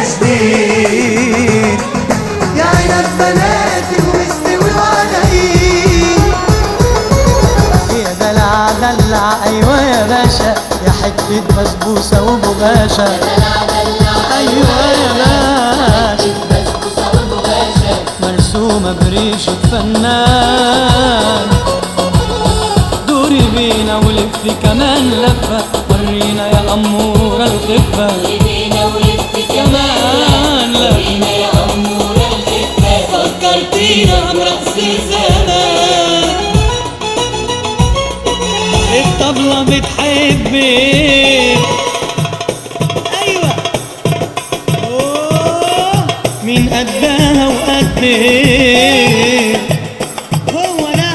جديد يا عنب بناتي واستوي وعلي يا دلع دلع ايوه يا باشا يا حتة بسبوسة وبغاشة ايوه يا باشا مرسومة بريشة فنان دوري بينا ولفي كمان لفة ورينا يا أمورة الخفة كمان لفة فكرتينا برقص زمان الطبلة بتحبك أيوة أوه، مين قدها وقدك هو ده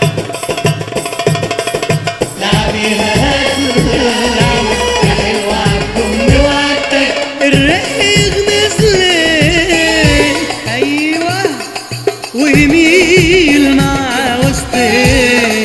الريق نزلت ايوه ويميل مع وسطك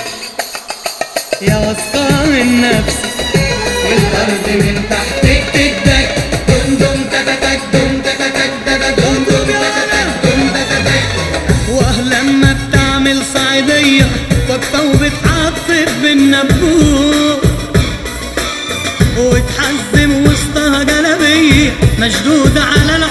يا واثقة من نفسك والارض من تحتك تدك دم دم تتتك دم تتتك دم دم تتتك دم تتتك ولما بتعمل صعيدية واقفة وبتعطف بالنبوت وتحزم وسطها جلبية مشدودة على